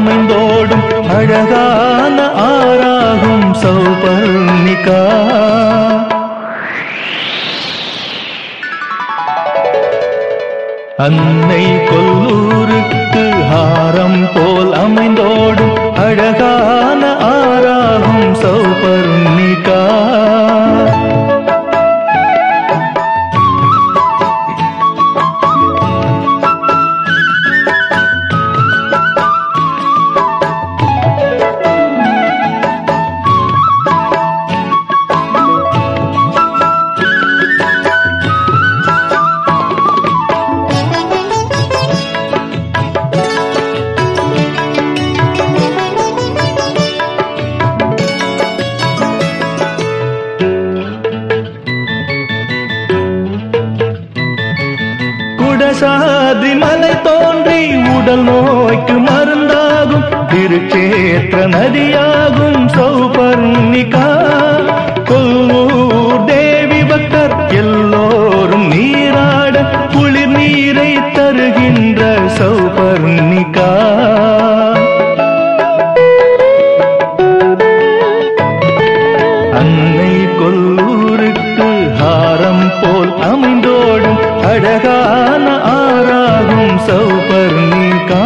அமைந்தோடும் அழகான ஆறாகும் சௌபர்ணிகா அன்னை கொல்லூருக்கு ஹாரம் போல் அமைந்தோடும் அழகான ஆறாகும் சௌபர்ணிகா குடசாதி மலை தோன்றி உடல் நோய்க்கு மருந்தாகும் திருச்சேற்ற நதியாகும் சௌபர்ணிகா கொல்லூர் தேவி பக்தர் எல்லோரும் நீராட குளிர் நீரை தருகின்ற சௌபர்ணிகா அன்னை கொல்லூருக்கு ஹாரம் போல் அமைந்தோடும் அழகான ஆறாகும் சௌபர்ணிகா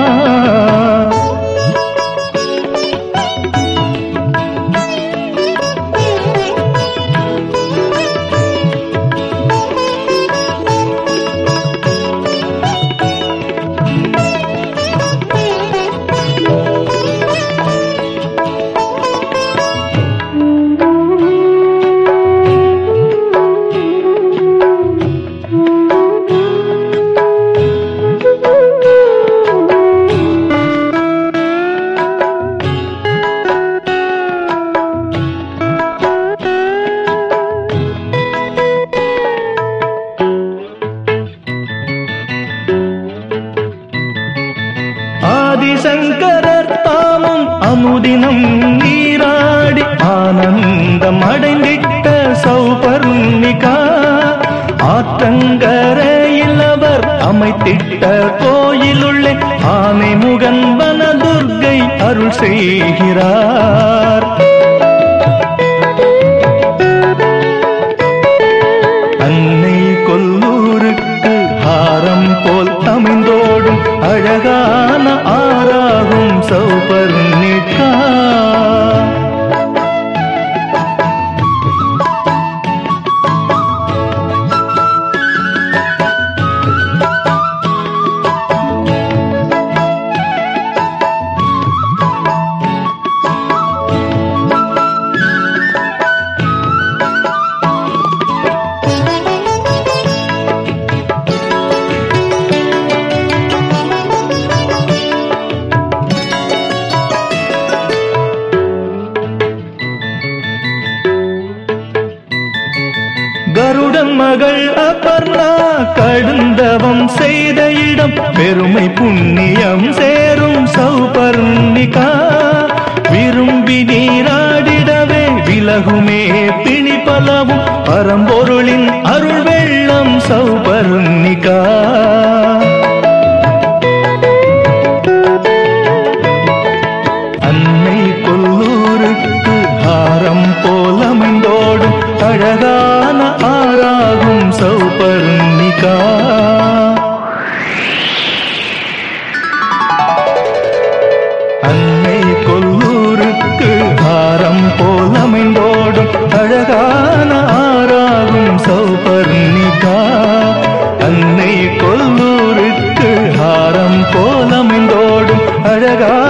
ஆதிசங்கரர் தாமும் அமுதினம் நீராடி ஆனந்தம் அடைந்திட்ட சௌபர்ணிகா ஆற்றங்கரையில் அவர் அமைத்திட்ட கோயிலுள்ளே ஆனை முகன் வனதுர்கை அருள் செய்கிறார் அன்னை கொல்லூருக்கு ஹாரம் போல் அமைந்தோடும் அழகான ஆறாகும் சௌபர்ணிகா கருடன் மகள் அபர்ணா கடுந்தவம் செய்த இடம் பெருமை புண்ணியம் சேரும் சௌபர்ணிகா விரும்பி நீராடிடவே விலகுமே பிணி பலவும் பரம்பொருளின் அருள் வெள்ளம் சௌபர்ணிகா அன்னை கொல்லூருக்கு ஹாரம் போல் அமைந்தோடும் அழகான ஆறாகும் சௌபர்ணிகா அன்னை கொல்லூருக்கு ஹாரம் போல் அமைந்தோடும் அழகான ஆறாகும் சௌபர்ணிகா அன்னை கொல்லூருக்கு ஹாரம் போல் அமைந்தோடும் அழகா